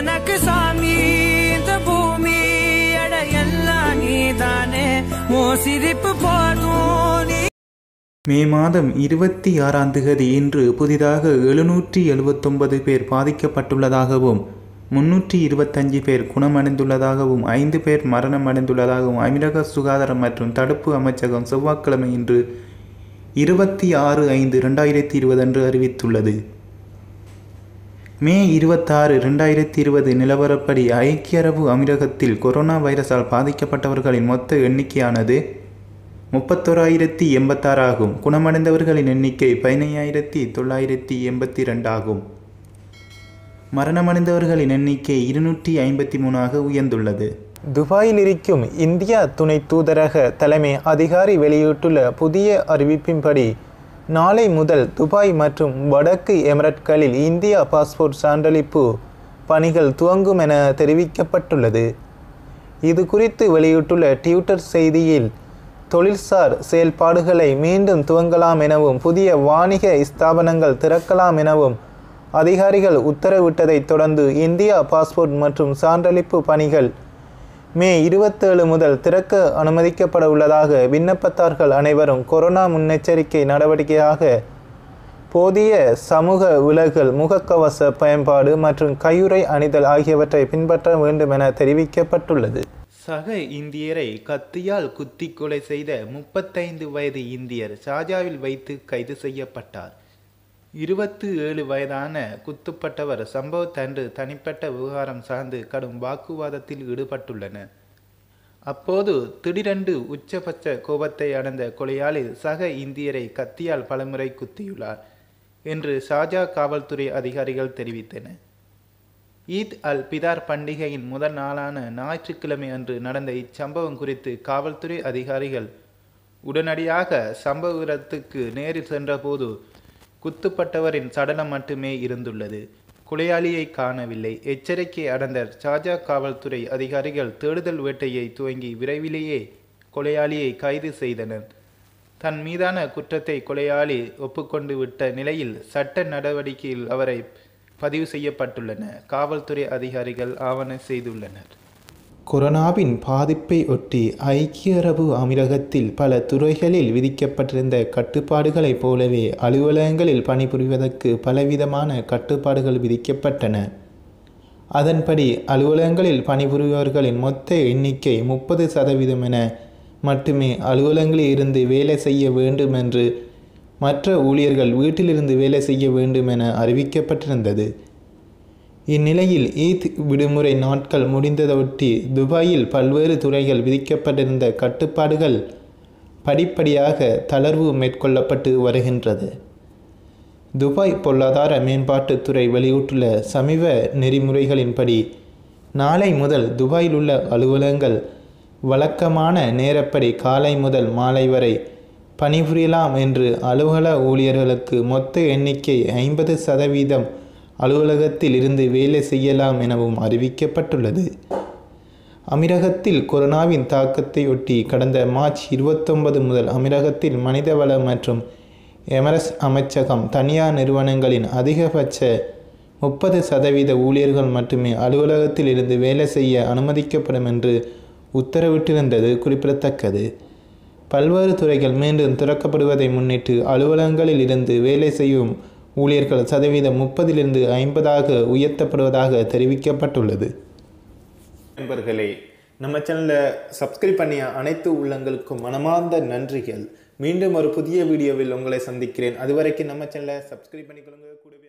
எனக்கு சாமி இந்த பூமி அட எல்லாம் நீதானே ஓ சிரிப்பு போதும் நீ மே மாதம் இருபத்தி ஆறாம் திகதி இன்று புதிதாக எழுநூற்றி எழுபத்தொன்பது பேர் பாதிக்கப்பட்டுள்ளதாகவும் முன்னூற்றி இருபத்தஞ்சு பேர் குணமடைந்துள்ளதாகவும் ஐந்து பேர் மரணம் அடைந்துள்ளதாகவும் அமீரக சுகாதாரம் மற்றும் தடுப்பு அமைச்சகம் செவ்வாய்க்கிழமை இன்று இருபத்தி ஆறு ஐந்து ரெண்டாயிரத்தி இருபது அன்று அறிவித்துள்ளது மே இருபத்தாறு ரெண்டாயிரத்தி இருபது நிலவரப்படி ஐக்கிய அரபு அமீரகத்தில் கொரோனா வைரஸால் பாதிக்கப்பட்டவர்களின் மொத்த எண்ணிக்கையானது முப்பத்தோராயிரத்தி எண்பத்தாறு ஆகும் குணமடைந்தவர்களின் எண்ணிக்கை பதினையாயிரத்தி தொள்ளாயிரத்தி எண்பத்தி ரெண்டு ஆகும் மரணமடைந்தவர்களின் எண்ணிக்கை இருநூற்றி ஐம்பத்தி மூணாக உயர்ந்துள்ளது துபாயில் இருக்கும் இந்தியா துணை தூதரக தலைமை அதிகாரி வெளியிட்டுள்ள புதிய அறிவிப்பின்படி நாளை முதல் துபாய் மற்றும் வடக்கு எமிரேட்களில் இந்தியா பாஸ்போர்ட் சான்றளிப்பு பணிகள் துவங்கும் என தெரிவிக்கப்பட்டுள்ளது இது குறித்து வெளியிட்டுள்ள ட்விட்டர் செய்தியில் தொழில்சார் செயல்பாடுகளை மீண்டும் துவங்கலாம் எனவும் புதிய வாணிக ஸ்தாபனங்கள் திறக்கலாம் எனவும் அதிகாரிகள் உத்தரவிட்டதைத் தொடர்ந்து இந்தியா பாஸ்போர்ட் மற்றும் சான்றளிப்பு பணிகள் மே இருபத்தேழு முதல் திறக்க அனுமதிக்கப்பட உள்ளதாக விண்ணப்பத்தார்கள் அனைவரும் கொரோனா முன்னெச்சரிக்கை நடவடிக்கையாக போதிய சமூக விலகல் முகக்கவச பயன்பாடு மற்றும் கையுறை அணிதல் ஆகியவற்றை பின்பற்ற வேண்டும் என தெரிவிக்கப்பட்டுள்ளது சக இந்தியரை கத்தியால் குத்தி கொலை செய்த முப்பத்தைந்து வயது இந்தியர் ஷாஜாவில் வைத்து கைது செய்யப்பட்டார் இருபத்து ஏழு வயதான குத்துப்பட்டவர் சம்பவத்தன்று தனிப்பட்ட விவகாரம் சார்ந்து கடும் வாக்குவாதத்தில் ஈடுபட்டுள்ளனர் அப்போது திடீரென்று உச்சபட்ச கோபத்தை அடைந்த கொலையாளி சக இந்தியரை கத்தியால் பலமுறை குத்தியுள்ளார் என்று ஷாஜா காவல்துறை அதிகாரிகள் தெரிவித்தனர் ஈத் அல் பிதார் பண்டிகையின் முதல் நாளான ஞாயிற்றுக்கிழமை அன்று நடந்த இச்சம்பவம் குறித்து காவல்துறை அதிகாரிகள் உடனடியாக சம்பவ இடத்துக்கு நேரில் சென்றபோது குத்துப்பட்டவரின் சடலம் மட்டுமே இருந்துள்ளது கொலையாளியை காணவில்லை எச்சரிக்கை அடைந்த ஷாஜா காவல்துறை அதிகாரிகள் தேடுதல் வேட்டையை துவங்கி விரைவிலேயே கொலையாளியை கைது செய்தனர் தன் மீதான குற்றத்தை கொலையாளி ஒப்புக்கொண்டு விட்ட நிலையில் சட்ட நடவடிக்கையில் அவரை பதிவு செய்யப்பட்டுள்ளன காவல்துறை அதிகாரிகள் ஆவண செய்துள்ளனர் கொரோனாவின் பாதிப்பை ஒட்டி ஐக்கிய அரபு அமீரகத்தில் பல துறைகளில் விதிக்கப்பட்டிருந்த கட்டுப்பாடுகளைப் போலவே அலுவலகங்களில் பணிபுரிவதற்கு பலவிதமான கட்டுப்பாடுகள் விதிக்கப்பட்டன அதன்படி அலுவலகங்களில் பணிபுரிபவர்களின் மொத்த எண்ணிக்கை முப்பது சதவீதம் என மட்டுமே அலுவலகங்களில் இருந்து வேலை செய்ய வேண்டும் என்று மற்ற ஊழியர்கள் வீட்டிலிருந்து வேலை செய்ய வேண்டும் என அறிவிக்கப்பட்டிருந்தது இந்நிலையில் ஈத் விடுமுறை நாட்கள் முடிந்ததொட்டி துபாயில் பல்வேறு துறைகள் விதிக்கப்பட்டிருந்த கட்டுப்பாடுகள் படிப்படியாக தளர்வு மேற்கொள்ளப்பட்டு வருகின்றது துபாய் பொருளாதார மேம்பாட்டுத்துறை வெளியிட்டுள்ள சமீப நெறிமுறைகளின்படி நாளை முதல் துபாயில் உள்ள அலுவலகங்கள் வழக்கமான நேரப்படி காலை முதல் மாலை வரை பணிபுரியலாம் என்று அலுவலக ஊழியர்களுக்கு மொத்த எண்ணிக்கை ஐம்பது சதவீதம் அலுவலகத்தில் இருந்து வேலை செய்யலாம் எனவும் அறிவிக்கப்பட்டுள்ளது அமீரகத்தில் கொரோனாவின் தாக்கத்தையொட்டி கடந்த மார்ச் இருபத்தொன்பது முதல் அமீரகத்தில் மனிதவள மற்றும் எமரஸ் அமைச்சகம் தனியார் நிறுவனங்களின் அதிகபட்ச முப்பது சதவீத ஊழியர்கள் மட்டுமே அலுவலகத்தில் இருந்து வேலை செய்ய அனுமதிக்கப்படும் என்று உத்தரவிட்டிருந்தது குறிப்பிடத்தக்கது பல்வேறு துறைகள் மீண்டும் திறக்கப்படுவதை முன்னிட்டு அலுவலகங்களில் இருந்து வேலை செய்யும் ஊழியர்கள் சதவீதம் முப்பதிலிருந்து ஐம்பதாக உயர்த்தப்படுவதாக தெரிவிக்கப்பட்டுள்ளது நண்பர்களே நம்ம சேனலை சப்ஸ்கிரைப் பண்ணிய அனைத்து உள்ளங்களுக்கும் மனமார்ந்த நன்றிகள் மீண்டும் ஒரு புதிய வீடியோவில் உங்களை சந்திக்கிறேன் அதுவரைக்கும் நம்ம சேனலை சப்ஸ்கிரைப் பண்ணிக்கொள்ளுங்க கூட